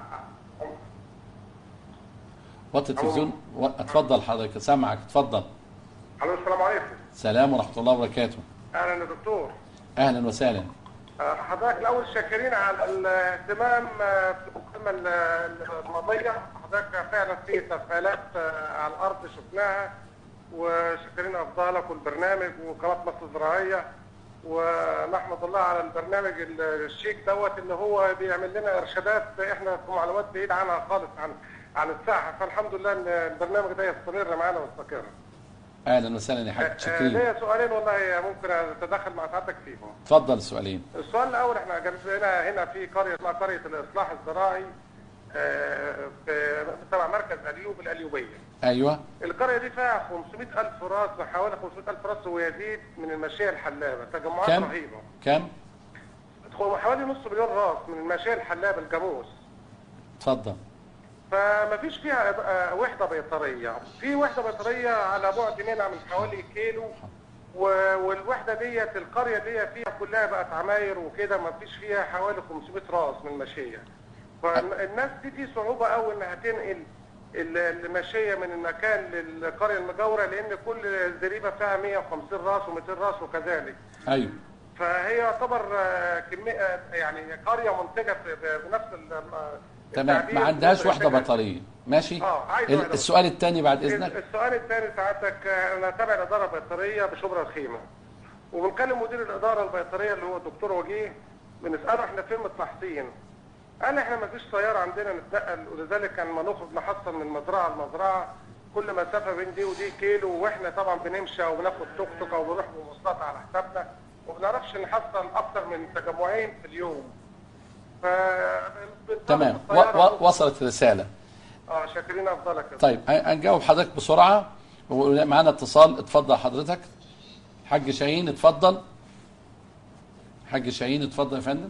وطي التلفزيون و- اتفضل حضرتك سامعك اتفضل الو السلام عليكم سلام ورحمه الله وبركاته اهلا يا دكتور اهلا وسهلا آه، حضرتك الاول شاكرين على الاهتمام آه، في المكالمه ال- الماضيه حضرتك فعلا في تفعيلات آه، على الارض شفناها وشاكرين افضالك والبرنامج وقناه مصر الزراعيه ونحمد الله على البرنامج ال- الشيك دوت اللي هو بيعمل لنا ارشادات احنا في معلومات بعيد عنها خالص عن عن الساحه فالحمد لله ان البرنامج ده يستمر معانا ويستقر. اهلا وسهلا يا حاج آه، شكرين ليا سؤالين والله ممكن اتدخل مع سعادتك فيهم. اتفضل السؤالين السؤال الاول احنا جنبنا هنا في قريه اسمها قريه الاصلاح الزراعي آه، في تبع مركز اليوب الاليوبيه. ايوه القريه دي فيها 500 الف راس حوالي 500 الف راس ويزيد من الماشيه الحلابه تجمعات كم رهيبه. كم حوالي نص مليون راس من الماشيه الحلابه الجاموس. اتفضل فما فيش فيها آه، وحده بيطريه في وحده بيطريه على بعد منها من حوالي كيلو و- والوحده ديت القريه دي فيها كلها بقت عماير وكده ما فيش فيها حوالي 500 راس من الماشيه فالناس دي في صعوبه قوي انها تنقل ال- الماشيه من المكان للقريه المجاوره لان كل زريبه فيها 150 راس و200 راس وكذلك ايوه فهي يعتبر آه، كميه آه، يعني قريه منتجه في- ب- بنفس ال- آه، تمام التعبير ما عندهاش وحده بتاعها. بطاريه ماشي اه عايز ال- واحدة السؤال الثاني بعد اذنك السؤال الثاني سعادتك آه، انا تابع الاداره البيطريه بشبرا الخيمه وبنكلم مدير الاداره البيطريه اللي هو الدكتور وجيه بنساله احنا فين متنحصين قال احنا ما فيش سياره عندنا نتنقل ولذلك لما نخرج نحصل من مزرعه لمزرعه كل مسافه بين دي ودي كيلو واحنا طبعا بنمشي او بناخد توك توك او بنروح بمواصلات على حسابنا وما بنعرفش نحصل اكتر من تجمعين في اليوم ف تمام و- و- وصلت الرساله اه شاكرين افضلك يا طيب ه- هنجاوب حضرتك بسرعه ومعانا اتصال اتفضل حضرتك حاج شاهين اتفضل حاج شاهين اتفضل يا فندم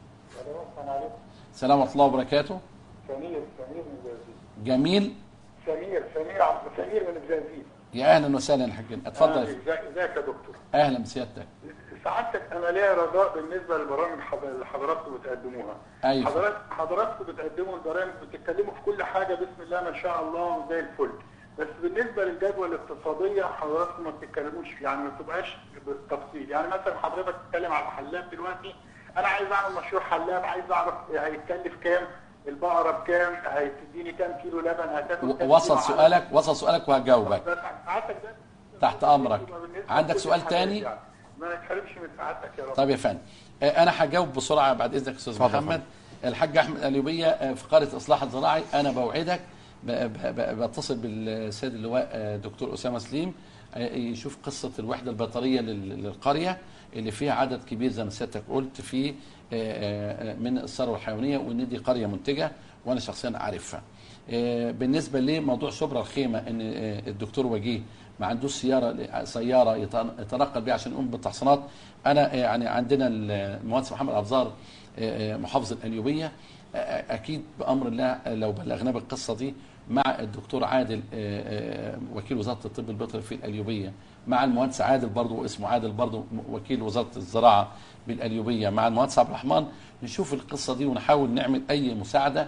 السلام ورحمه الله وبركاته سمير سمير من الزنزير جميل سمير سمير عبد سمير من الزنزير يا اهلا وسهلا يا حاج اتفضل يا فندم. ازيك ازيك يا دكتور اهلا بسيادتك سعادتك انا ليا رجاء بالنسبه للبرامج حض- اللي حضراتكم بتقدموها أيوة. حضرات حضراتكم بتقدموا البرامج بتتكلموا في كل حاجه بسم الله ما شاء الله زي الفل بس بالنسبه للجدوى الاقتصاديه حضراتكم ما بتتكلموش فيه، يعني ما بتبقاش بالتفصيل يعني مثلا حضرتك بتتكلم على حلاب دلوقتي انا عايز اعمل مشروع حلاب عايز اعرف هيتكلف كام البقره بكام هتديني كام كيلو لبن هتاكل كام و- وصل كيلو علف؟ سؤالك وصل سؤالك وهجاوبك بس سعادتك ده تحت امرك بالنسبة عندك لكل سؤال الحاجات تاني يعني. ما نتحرمش من سعادتك يا رب طيب يا فندم آه، انا هجاوب بسرعه بعد اذنك يا استاذ اتفضل يا محمد الحاج احمد اليوبيه آه، في قريه اصلاح الزراعي انا بوعدك ب- ب- ب- بتصل بالسيد اللواء آه، دكتور اسامه سليم آه، يشوف قصه الوحده البيطريه لل- للقريه اللي فيها عدد كبير زي ما سيادتك قلت في آه، آه، من الثروه الحيوانيه وان دي قريه منتجه وانا شخصيا عارفها. آه، بالنسبه لموضوع شبرا الخيمه ان آه، الدكتور وجيه ما عندوش سياره سياره يتن- يتنقل بيها عشان يقوم بالتحصينات انا آه، يعني عندنا المهندس محمد ابزار آه، آه، محافظ القليوبيه آه، اكيد بامر الله آه، لو بلغناه بالقصه دي مع الدكتور عادل آه، آه، وكيل وزاره الطب البيطري في القليوبيه مع المهندس عادل برضه اسمه عادل برضه وكيل وزاره الزراعه بالقليوبيه مع المهندس عبد الرحمن نشوف القصه دي ونحاول نعمل اي مساعده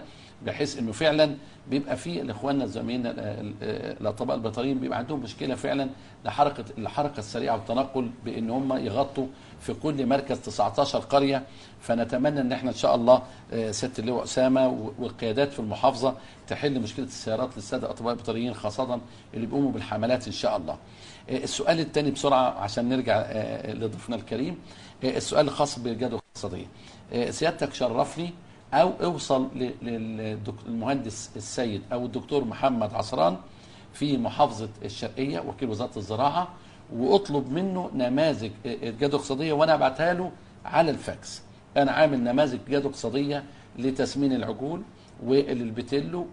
بحيث انه فعلا بيبقى في لاخواننا الزمايلنا ال- ال- الاطباء البيطريين بيبقى عندهم مشكله فعلا لحركه الحركه السريعه والتنقل بان هم يغطوا في كل مركز 19 قريه فنتمنى ان احنا ان شاء الله آه، سياده اللواء اسامه و- والقيادات في المحافظه تحل مشكله السيارات للساده الاطباء البيطريين خاصه اللي بيقوموا بالحملات ان شاء الله. آه، السؤال الثاني بسرعه عشان نرجع آه، لضيفنا الكريم آه، السؤال الخاص بالجدوى الاقتصاديه. آه، سيادتك شرفني او اوصل للمهندس السيد او الدكتور محمد عصران في محافظه الشرقيه وكيل وزاره الزراعه واطلب منه نماذج الجدوى الاقتصاديه وانا ابعتها له على الفاكس. انا عامل نماذج جدوى اقتصاديه لتسمين العجول وللبتلو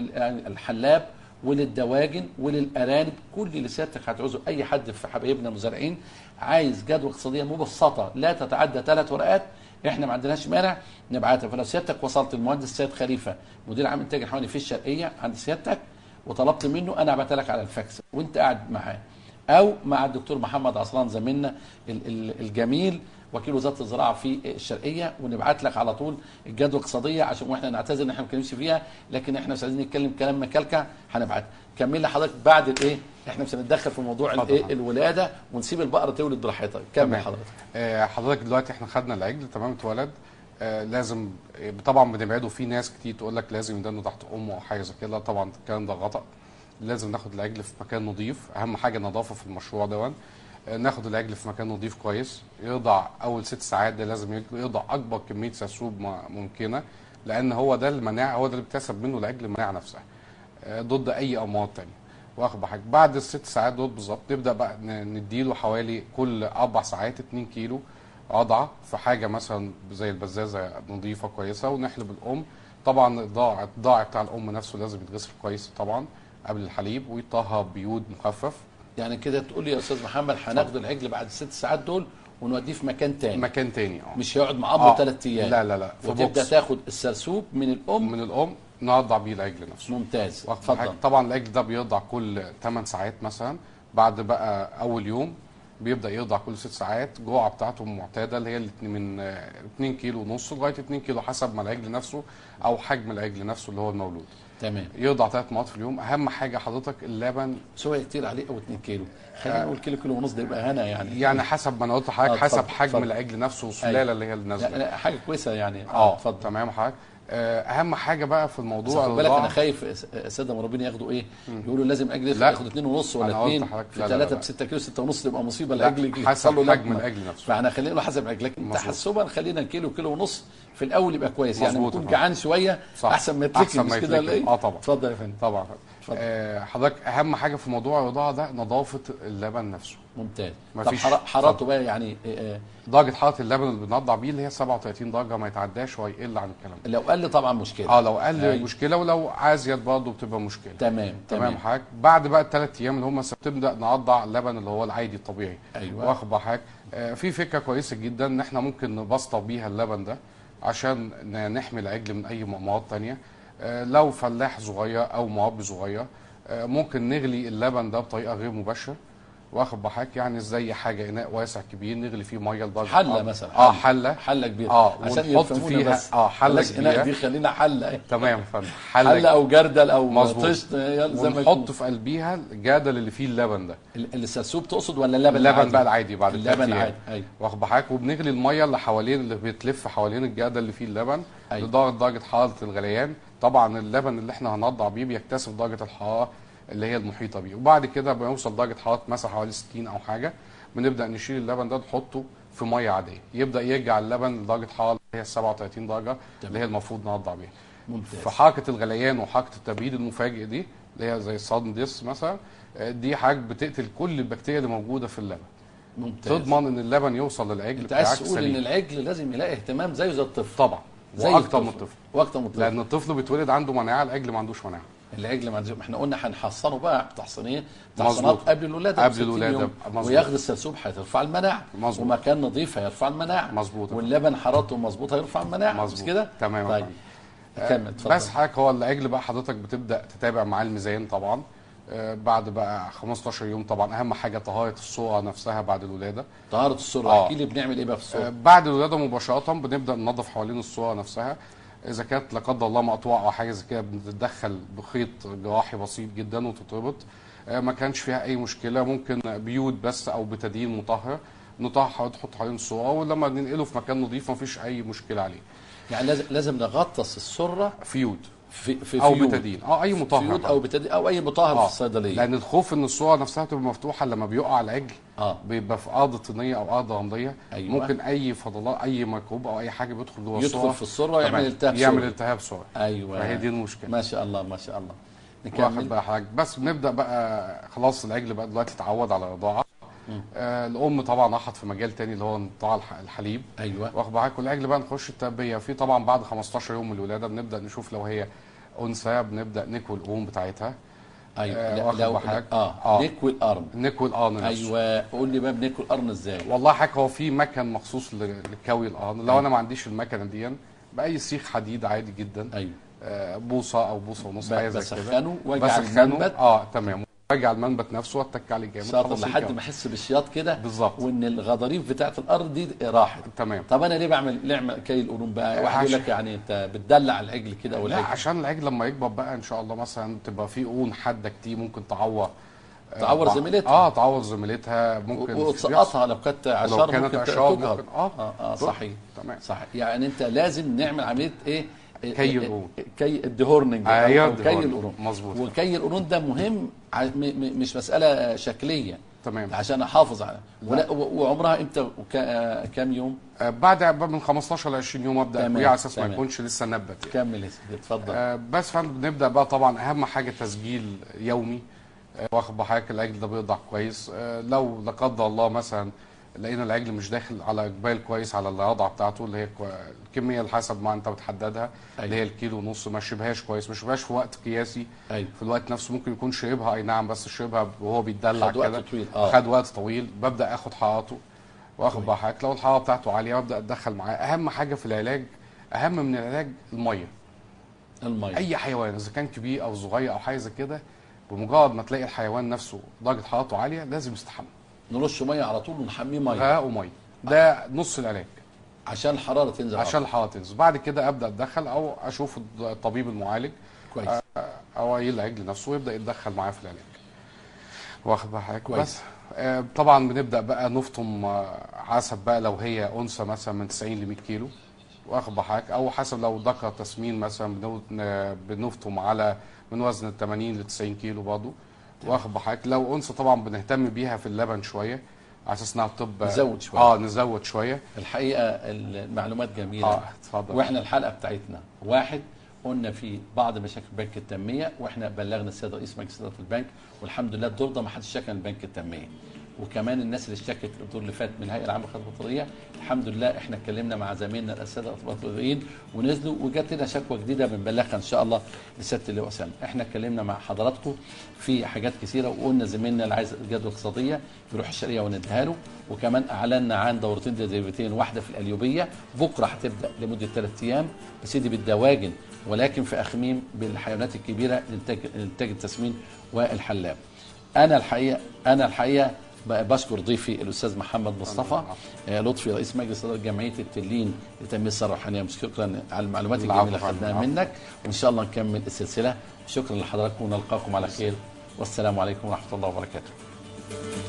وللحلاب وللدواجن وللارانب كل اللي سيادتك هتعوزه اي حد في حبايبنا المزارعين عايز جدوى اقتصاديه مبسطه لا تتعدى ثلاث ورقات احنا ما عندناش مانع نبعتها فلو سيادتك وصلت المهندس سيد خليفه مدير عام انتاج الحيواني في الشرقيه عند سيادتك وطلبت منه انا ابعتها لك على الفاكس وانت قاعد معاه او مع الدكتور محمد عصران زميلنا ال- ال- الجميل وكيل وزاره الزراعه في الشرقيه ونبعت لك على طول الجدوى الاقتصاديه عشان واحنا نعتذر ان احنا ما بنتكلمش فيها لكن احنا مش عايزين نتكلم كلام مكلكع هنبعت كمل لي حضرتك بعد الايه احنا مش هنتدخل في موضوع اتفضل الايه حضرتك. الولاده ونسيب البقره تولد براحتها كمل تمام. حضرتك آه، حضرتك دلوقتي احنا خدنا العجل تمام اتولد آه، لازم آه، طبعا بنبعده في ناس كتير تقول لك لازم يدنه تحت امه او حاجه زي كده طبعا الكلام ده غلط لازم ناخد العجل في مكان نظيف اهم حاجه النظافه في المشروع دون آه، ناخد العجل في مكان نظيف كويس يرضع اول ست ساعات ده لازم يرضع- يرضع اكبر كميه سرسوب ما- ممكنه لان هو ده المناعه هو ده اللي بيكتسب منه العجل المناعه نفسها آه، ضد اي امراض تانية واخد بحاجة بعد الست ساعات دول بالظبط نبدا بقى ن- نديله حوالي كل اربع ساعات 2 كيلو رضعه في حاجه مثلا زي البزازه نظيفه كويسه ونحلب الام طبعا الضاع الضاع بتاع الام نفسه لازم يتغسل كويس طبعا قبل الحليب ويطهى بيود مخفف يعني كده تقول لي يا استاذ محمد هناخد العجل بعد الست ساعات دول ونوديه في مكان تاني مكان تاني اه مش هيقعد مع امه آه. ثلاث ايام لا لا لا في وتبدا بوكس تاخد السرسوب من الام من الام نرضع بيه العجل نفسه ممتاز واخد اتفضل بالك؟ طبعا العجل ده بيرضع كل 8 ساعات مثلا بعد بقى اول يوم بيبدا يرضع كل 6 ساعات الجرعه بتاعته معتاده اللي هي الاتنين- من آه، 2 كيلو ونص لغايه 2 كيلو حسب ما العجل نفسه او حجم العجل نفسه اللي هو المولود تمام يرضع ثلاث مرات في اليوم اهم حاجه حضرتك اللبن سواء كتير عليه او 2 كيلو خلينا نقول كيلو كيلو ونص ده يبقى هنا يعني يعني حسب ما انا قلت آه، لحضرتك حسب اتفضل، حجم اتفضل. العجل نفسه والسلاله أيوة. اللي هي اللي نازله لا لا حاجه كويسه يعني اه اتفضل تمام حضرتك آه، اهم حاجه بقى في بس الموضوع خد بالك انا الرضاعة. خايف الساده المربين ياخدوا ايه يقولوا لازم اجل لا. ياخد 2 ونص ولا أنا قلت 2 لحضرتك في لا، لا، 3 لا. ب 6 كيلو 6 ونص تبقى مصيبه لا، الاجل يحصل حسب له حجم لكمة. العجل نفسه. فاحنا خلينا نقول حسب العجل لكن مظبوط. تحسبا خلينا كيلو كيلو ونص في الاول يبقى كويس يعني مظبوط يكون يا جعان شويه صح. احسن ما يتلكم أحسن مش ما كده ولا يتلكم. ايه آه، طبعا. اتفضل يا فندم طبعا اتفضل. آه، حضرتك اهم حاجه في موضوع الرضاعه ده نظافه اللبن نفسه ممتاز ما طب فيش- حرا- حرارته بقى يعني آه، آه، درجه حراره اللبن اللي بنضع بيه اللي هي 37 درجه ما يتعداش ويقل عن الكلام ده لو قل طبعا مشكله اه لو قل أيوة. مشكله ولو عازيت برضه بتبقى مشكله تمام تمام تمام حضرتك بعد بقى الثلاث ايام اللي هم بتبدا نقضع اللبن اللي هو العادي الطبيعي أيوة. واخد بال حضرتك آه، في فكره كويسه جدا ان احنا ممكن نبسطه بيها اللبن ده عشان ن- نحمي العجل من اي امراض تانية آه، لو فلاح صغير او مربي صغير آه، ممكن نغلي اللبن ده بطريقه غير مباشره واخد بال حضرتك يعني زي حاجه اناء واسع كبير نغلي فيه ميه لدرجه حله حرارة- مثلا اه حله حله كبيره آه، عشان ونحط يفهمونا فيها- بس آه، حلة بلاش إناء كبيرة. دي خلينا حله تمام يا فندم حله او جردل او مظبوط. طشت يلا زي ما يكون. ونحط في قلبيها الجدل اللي فيه اللبن ده ال- السرسوب تقصد ولا اللبن اللبن العادي؟ بقى العادي بعد اللبن الثلاث ايام العادي ايوه واخد بحضرتك وبنغلي الميه اللي حوالين اللي بتلف حوالين الجدل اللي فيه اللبن أيوة. لدرجه درجه حراره الغليان طبعا اللبن اللي احنا هنضع بيه بيكتسب درجه الحراره اللي هي المحيطه بيه وبعد كده بيوصل درجه حراره مثلا حوالي 60 او حاجه بنبدا نشيل اللبن ده نحطه في ميه عاديه يبدا يرجع اللبن لدرجه حراره اللي هي 37 درجه اللي هي المفروض نضع بيها ممتاز في حركه الغليان وحركه التبريد المفاجئ دي اللي هي زي الصادن ديس مثلا آه، دي حاجه بتقتل كل البكتيريا اللي موجوده في اللبن ممتاز تضمن ان اللبن يوصل للعجل انت عايز بتاعك تقول ان سليم العجل لازم يلاقي اهتمام زيه زي الطفل طبعا زي واكتر من الطفل واكتر من الطفل لان الطفل بيتولد عنده مناعه العجل ما عندوش مناعه العجل ما عندوش- ما احنا قلنا هنحصنه بقى تحصينيه مظبوط. تحصينات قبل الولاده قبل ب 60 الولادة، يوم. مظبوط. وياخد السرسوب هيرفع المناعه مظبوط. ومكان نظيف هيرفع المناعه مظبوط. واللبن حرارته مظبوط هيرفع المناعه مش مظبوط. كده تمام يا طيب فندم. كمل اتفضل بس حضرتك هو العجل بقى حضرتك بتبدا تتابع معاه الميزان طبعا آه، بعد بقى 15 يوم طبعا اهم حاجه طهاره الصوره نفسها بعد الولاده طهاره السره آه. احكي لي بنعمل ايه بقى في آه، السره بعد الولاده مباشره بنبدا ننظف حوالين الصوره نفسها اذا كانت لا قدر الله مقطوعه او حاجه زي كده بنتدخل بخيط جراحي بسيط جدا وتتربط آه، ما كانش فيها اي مشكله ممكن بيود بس او بتدين مطهر نطهر تحط حوالين الصوره ولما ننقله في مكان نظيف ما فيش اي مشكله عليه يعني لازم لازم نغطس السره فيود في في او فيود. بتدين اه اي مطهر فيود او بتدين او اي مطهر في الصيدليه لان الخوف ان الصوره نفسها تبقى مفتوحه لما بيقع العجل اه بيبقى في ارض طينيه او ارض رمليه أيوة. ممكن اي فضلات اي ميكروب او اي حاجه بيدخل جوه يدخل الصوره في الصوره ويعمل تمام. التهاب يعمل سوري. التهاب صوره ايوه فهي دي المشكله ما شاء الله ما شاء الله واخد نكمل بقى حاجه بس بنبدا بقى خلاص العجل بقى دلوقتي اتعود على الرضاعه آه الام طبعا راحت في مجال تاني اللي هو انقطاع الح- الحليب ايوه واخد بالك والعجل بقى نخش التربيه في طبعا بعد 15 يوم من الولاده بنبدا نشوف لو هي انثى بنبدا نكوي الام بتاعتها ايوه آه، لا- واخد لو بالك؟ اه, آه. نكوي القرن نكوي القرن نفسه ايوه قول لي بقى بنكوي القرن ازاي والله حاجه هو في مكن مخصوص ل- لكوي القرن لو انا ما عنديش المكنه دي باي سيخ حديد عادي جدا ايوه آه، بوصه او بوصه ونص ب- حاجه زي كده بسخنه واجي على بسخنه المنبت. اه تمام واجي على المنبت نفسه واتك عليه جامد شاطر خلاص لحد يتكون. ما احس بالشياط كده بالظبط. وان الغضاريف بتاعت الارض دي راحت تمام طب انا ليه بعمل ليه اعمل كي القرون بقى واحد يقول عشان- لك يعني انت بتدلع العجل كده او لا العجل عشان العجل لما يكبر بقى ان شاء الله مثلا تبقى في قرون حاده كتير ممكن تعور آه، تعور بع- زميلتها. اه تعور زميلتها ممكن وتسقطها لو كانت عشار كانت ممكن عشار تجهر. ممكن- آه. اه, آه صحيح تمام. صحيح يعني انت لازم نعمل عمليه ايه كي القرون. كي الدهورنينج أو- أيوة، أو كي الدهورنينج. القرون مظبوط. وكي القرون ده مهم ع- م- م- مش مساله شكليه تمام عشان احافظ على ولا- و- وعمرها امتى وك- آه، كام يوم آه، بعد بقى من 15 ل 20 يوم ابدا تمام، اكويه على اساس ما تمام. يكونش لسه نبت يعني. كمل يا سيدي اتفضل آه، بس فبنبدا بقى طبعا اهم حاجه تسجيل يومي آه، واخد بحضرتك العجل ده بيرضع كويس آه، لو لا قدر الله مثلا لقينا العجل مش داخل على اقبال كويس على الرضعه بتاعته اللي هي كو- الكميه اللي حسب ما انت بتحددها اللي هي الكيلو ونص ما شربهاش كويس ما شربهاش في وقت قياسي ايوه في الوقت نفسه ممكن يكون شربها اي نعم بس شربها وهو بيتدلع خد وقت كده طويل، آه. خد وقت طويل ببدا اخد حرارته واخد بحضرتك لو الحراره بتاعته عاليه ببدا اتدخل معاه اهم حاجه في العلاج اهم من العلاج الميه الميه اي حيوان اذا كان كبير او صغير او حاجه زي كده بمجرد ما تلاقي الحيوان نفسه درجه حرارته عاليه لازم يستحمى نرش ميه على طول ونحميه ميه غاء وميه ده نص العلاج عشان الحراره تنزل على عشان الحراره تنزل بعد كده ابدا اتدخل او اشوف الطبيب المعالج طول. كويس او اي العجل نفسه ويبدا يتدخل معاه في العلاج واخد بقى حضرتك كويس. بس آه، طبعا بنبدا بقى نفطم آه، حسب بقى لو هي انثى مثلا من 90 ل 100 كيلو واخد بقى حضرتك او حسب لو ذكر تسمين مثلا بنو- ن- بنفطم على من وزن 80 ل 90 كيلو برضه واخد بقى حضرتك لو انثى طبعا بنهتم بيها في اللبن شويه على اساس انها بتبقى نزود شوية. اه نزود شويه الحقيقه المعلومات جميله اه اتفضل واحنا الحلقه بتاعتنا واحد قلنا في بعض مشاكل بنك التنميه واحنا بلغنا السيد رئيس مجلس اداره البنك والحمد لله الدور ده ما حدش شكى من بنك التنميه وكمان الناس اللي اشتكت الدور اللي فات من الهيئه العامه للخدمات البطاريه الحمد لله احنا اتكلمنا مع زمايلنا الساده البطاريين ونزلوا وجات لنا شكوى جديده بنبلغها ان شاء الله لسياده اللواء اسامه احنا اتكلمنا مع حضراتكم في حاجات كثيره وقلنا زميلنا اللي عايز جدوى اقتصاديه يروح الشرقيه ونديها له وكمان اعلنا عن دورتين تدريبيتين واحده في القليوبيه بكره هتبدا لمده ثلاث ايام بس دي بالدواجن ولكن في اخميم بالحيوانات الكبيره لانتاج انتاج التسمين والحلاب. انا الحقيقه انا الحقيقه ب- بشكر ضيفي الاستاذ محمد مصطفى آه، لطفي رئيس مجلس اداره جمعيه التلين لتنميه الثروه الروحانيه شكرا على المعلومات العفو الجميله اللي فندم. خدناها منك وان شاء الله نكمل السلسله شكرا لحضراتكم ونلقاكم على خير والسلام عليكم ورحمه الله وبركاته